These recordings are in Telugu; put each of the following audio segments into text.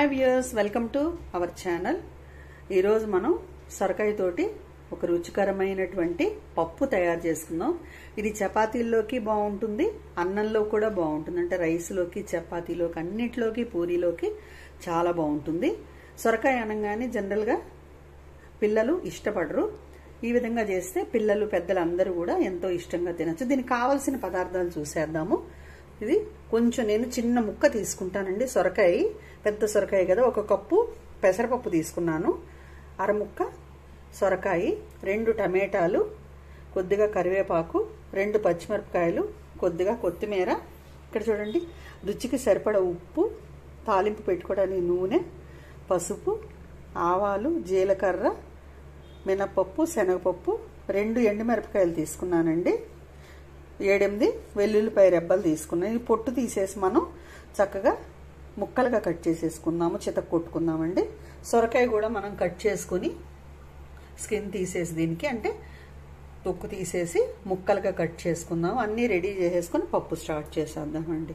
hi viewers welcome to our channel ఈరోజు మనం సొరకాయతోటి ఒక రుచికరమైనటువంటి పప్పు తయారు చేసుకుందాం ఇది చపాతీల్లోకి బాగుంటుంది అన్నంలో కూడా బాగుంటుంది అంటే రైస్లోకి చపాతీలోకి అన్నిట్లోకి పూరీలోకి చాలా బాగుంటుంది సొరకాయ అనగానే జనరల్గా పిల్లలు ఇష్టపడరు ఈ విధంగా చేస్తే పిల్లలు పెద్దలు అందరూ కూడా ఎంతో ఇష్టంగా తినచ్చు దీనికి కావాల్సిన పదార్థాలు చూసేద్దాము ఇది కొంచెం నేను చిన్న ముక్క తీసుకుంటానండి సొరకాయ పెద్ద సొరకాయ కదా ఒక కప్పు పెసరపప్పు తీసుకున్నాను అర ముక్క సొరకాయ రెండు టమాటాలు కొద్దిగా కరివేపాకు రెండు పచ్చిమిరపకాయలు కొద్దిగా కొత్తిమీర ఇక్కడ చూడండి రుచికి సరిపడ ఉప్పు తాలింపు పెట్టుకోవడానికి నూనె పసుపు ఆవాలు జీలకర్ర మినపప్పు శనగపప్పు రెండు ఎండుమిరపకాయలు తీసుకున్నానండి ఏడెనిమిది వెల్లుల్లిపాయ రెబ్బలు తీసుకున్నాను ఈ పొట్టు తీసేసి మనం చక్కగా ముక్కలుగా కట్ చేసేసుకుందాము చితక కొట్టుకుందామండి సొరకాయ కూడా మనం కట్ చేసుకుని స్కిన్ తీసేసి దీనికి అంటే తొక్కు తీసేసి ముక్కలుగా కట్ చేసుకుందాం అన్నీ రెడీ చేసేసుకొని పప్పు స్టార్ట్ చేసేద్దామండి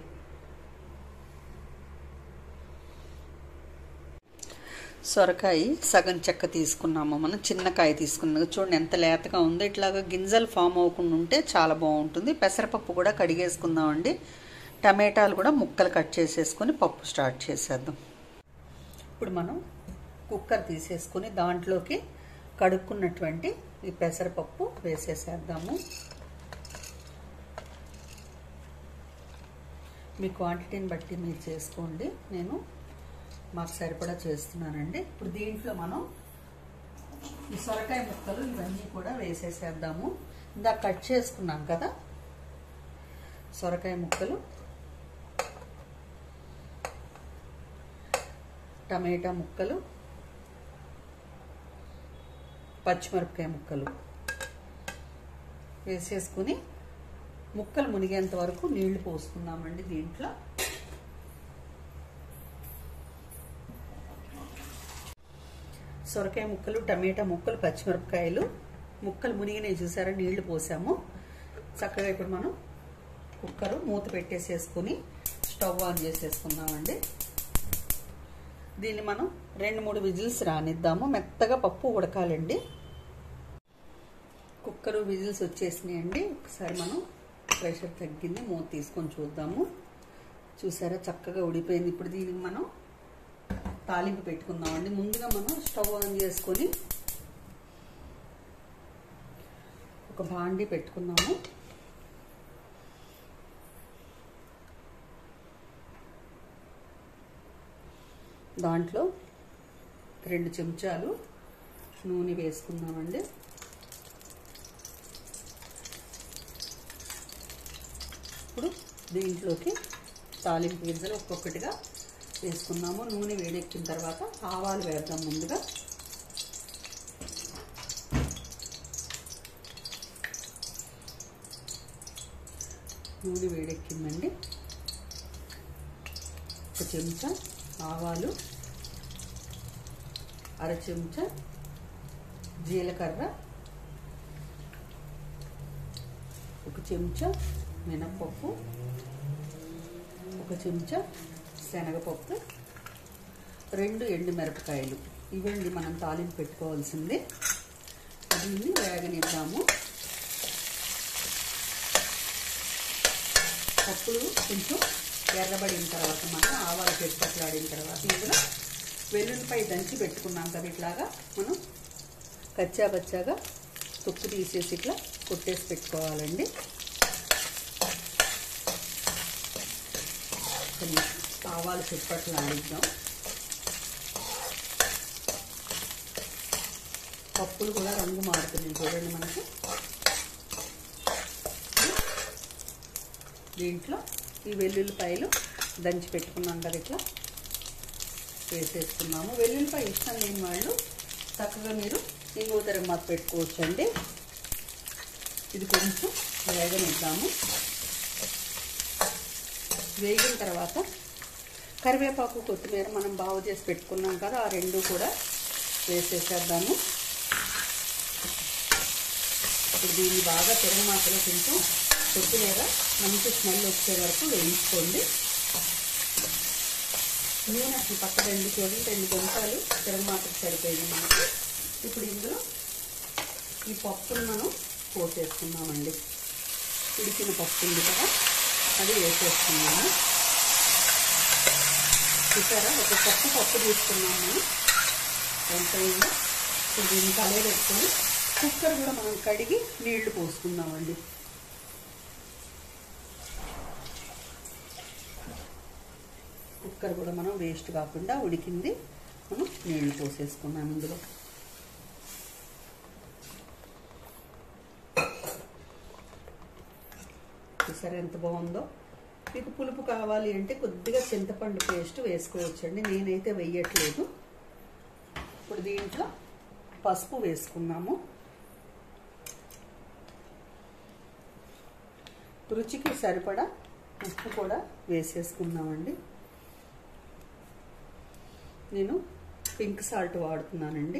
సొరకాయ సగం చెక్క తీసుకున్నాము మనం చిన్న కాయ తీసుకున్నాం చూడండి ఎంత లేతగా ఉందో ఇట్లాగా గింజలు ఫామ్ అవ్వకుండా ఉంటే చాలా బాగుంటుంది పెసరపప్పు కూడా కడిగేసుకుందామండి టమాటాలు కూడా ముక్కలు కట్ చేసేసుకొని పప్పు స్టార్ట్ చేసేద్దాం ఇప్పుడు మనం కుక్కర్ తీసేసుకొని దాంట్లోకి కడుక్కున్నటువంటి ఈ పెసరపప్పు వేసేసేద్దాము మీ క్వాంటిటీని బట్టి మీరు చేసుకోండి నేను మాకు సరిపడా చేస్తున్నానండి ఇప్పుడు దీంట్లో మనం ఈ సొరకాయ ముక్కలు ఇవన్నీ కూడా వేసేసేద్దాము ఇందా కట్ చేసుకున్నాం కదా సొరకాయ ముక్కలు టమాటా ముక్కలు పచ్చిమిరపకాయ ముక్కలు వేసేసుకుని ముక్కలు మునిగేంత వరకు నీళ్లు పోసుకుందామండి దీంట్లో సొరకాయ ముక్కలు టమాటా ముక్కలు పచ్చిమిరపకాయలు ముక్కలు మునిగినవి చూసారా నీళ్లు పోసాము చక్కగా ఇప్పుడు మనం కుక్కరు మూత పెట్టేసేసుకుని స్టవ్ ఆన్ చేసేసుకుందామండి దీన్ని మనం రెండు మూడు విజిల్స్ రానిద్దాము మెత్తగా పప్పు ఉడకాలండి కుక్కరు విజిల్స్ వచ్చేసినాయండి ఒకసారి మనం ప్రెషర్ తగ్గింది మూత తీసుకొని చూద్దాము చూసారా చక్కగా ఉడిపోయింది ఇప్పుడు దీనికి మనం తాలింపు పెట్టుకుందామండి ముందుగా మనం స్టవ్ ఆన్ చేసుకొని ఒక బాండి పెట్టుకుందాము దాంట్లో రెండు చెంచాలు నూనె వేసుకుందామండి ఇప్పుడు దీంట్లోకి తాలింపు గింజలు ఒక్కొక్కటిగా వేసుకుందాము నూనె వేడెక్కిన తర్వాత ఆవాలు వేద్దాం ముందుగా నూనె వేడెక్కిందండి ఒక చెంచా ఆవాలు అర చెంచా జీలకర్ర ఒక చెంచా మినప్పప్పు ఒక చెంచా శనగపప్పు రెండు ఎండు మిరపకాయలు ఇవండి మనం తాలింపు పెట్టుకోవాల్సింది దీన్ని వేగనిద్దాము పప్పులు కొంచెం ఎర్రబడిన తర్వాత మనం ఆవాలు పెట్టుపట్లాడిన తర్వాత ఇందులో వెల్లుల్లిపై దంచి పెట్టుకున్నాం కదా ఇట్లాగా మనం కచ్చా బచ్చాగా తొక్కు తీసేసి ఇట్లా కొట్టేసి పెట్టుకోవాలండి ఆవాలు చెట్పట్లు ఆడిద్దాం పప్పులు కూడా రంగు మారుతుంది చూడండి మనకి దీంట్లో ఈ వెల్లుల్లిపాయలు దంచి పెట్టుకున్నాం కదా ఇట్లా వేసేసుకున్నాము వెల్లుల్లిపాయ ఇష్టం లేని వాళ్ళు చక్కగా మీరు ఇంకో తరగతి పెట్టుకోవచ్చు అండి ఇది కొంచెం వేగనిద్దాము వేగిన తర్వాత కరివేపాకు కొత్తిమీర మనం బాగు చేసి పెట్టుకున్నాం కదా ఆ రెండు కూడా వేసేసేద్దాము ఇప్పుడు దీన్ని బాగా తిరగమాతలో కొంచెం కొత్తిమీర మంచి స్మెల్ వచ్చే వరకు వేయించుకోండి నూనె అసలు పక్క రెండు చూడండి రెండు గంటలు తిరగమాతకు సరిపోయింది మనకి ఇప్పుడు ఇందులో ఈ పప్పును మనం పోసేసుకున్నామండి ఉడికిన పప్పు ఉంది కదా అది వేసేసుకున్నాము చూసారా ఒక కప్పు పప్పు తీసుకున్నాము మనం ఎంత అయిందో ఇప్పుడు దీన్ని కలే పెట్టుకొని కుక్కర్ కూడా మనం కడిగి నీళ్లు పోసుకుందామండి కుక్కర్ కూడా మనం వేస్ట్ కాకుండా ఉడికింది మనం నీళ్లు పోసేసుకున్నాం ఇందులో చూసారా ఎంత బాగుందో మీకు పులుపు కావాలి అంటే కొద్దిగా చింతపండు పేస్ట్ వేసుకోవచ్చండి నేనైతే వెయ్యట్లేదు ఇప్పుడు దీంట్లో పసుపు వేసుకున్నాము రుచికి సరిపడా ఉప్పు కూడా వేసేసుకున్నామండి నేను పింక్ సాల్ట్ వాడుతున్నానండి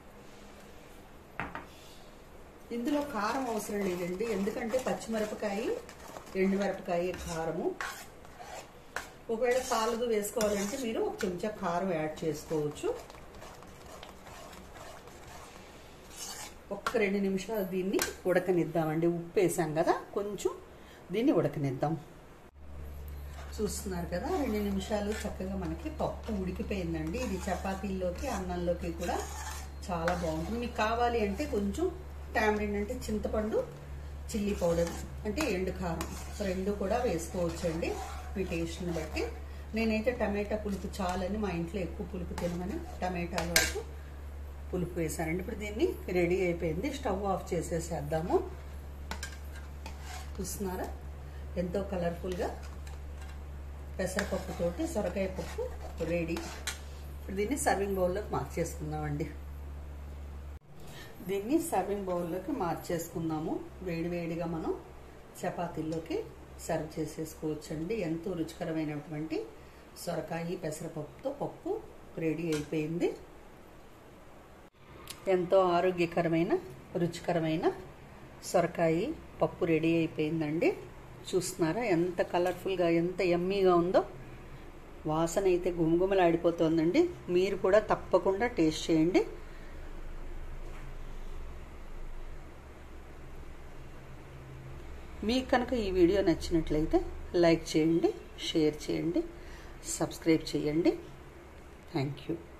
ఇందులో కారం అవసరం లేదండి ఎందుకంటే పచ్చిమిరపకాయ ఎండుమిరపకాయ కారము ఒకవేళ సాలదు వేసుకోవాలంటే మీరు ఒక చెంచా కారం యాడ్ చేసుకోవచ్చు ఒక్క రెండు నిమిషాలు దీన్ని ఉడకనిద్దామండి ఉప్పు వేసాం కదా కొంచెం దీన్ని ఉడకనిద్దాం చూస్తున్నారు కదా రెండు నిమిషాలు చక్కగా మనకి పప్పు ఉడికిపోయిందండి ఇది చపాతీల్లోకి అన్నంలోకి కూడా చాలా బాగుంటుంది మీకు కావాలి అంటే కొంచెం టామరిన్ అంటే చింతపండు చిల్లీ పౌడర్ అంటే ఎండు కారం రెండు కూడా వేసుకోవచ్చండి మీ టేస్ట్ని బట్టి నేనైతే టమాటా పులుపు చాలని మా ఇంట్లో ఎక్కువ పులుపు తినమని టమాటాల వరకు పులుపు వేసానండి ఇప్పుడు దీన్ని రెడీ అయిపోయింది స్టవ్ ఆఫ్ చేసేసేద్దాము చూస్తున్నారా ఎంతో కలర్ఫుల్గా పెసరపప్పుతోటి సొరకాయ పప్పు రెడీ ఇప్పుడు దీన్ని సర్వింగ్ బౌల్లోకి మార్చేసుకుందామండి దీన్ని సర్వింగ్ బౌల్లోకి మార్చేసుకుందాము వేడివేడిగా మనం చపాతీల్లోకి సర్వ్ చేసేసుకోవచ్చండి ఎంతో రుచికరమైనటువంటి సొరకాయ పెసరపప్పుతో పప్పు రెడీ అయిపోయింది ఎంతో ఆరోగ్యకరమైన రుచికరమైన సొరకాయ పప్పు రెడీ అయిపోయిందండి చూస్తున్నారా ఎంత కలర్ఫుల్గా ఎంత ఎమ్మీగా ఉందో వాసన అయితే గుమగుమలాడిపోతుందండి మీరు కూడా తప్పకుండా టేస్ట్ చేయండి మీకు కనుక ఈ వీడియో నచ్చినట్లయితే లైక్ చేయండి షేర్ చేయండి సబ్స్క్రైబ్ చేయండి థ్యాంక్ యూ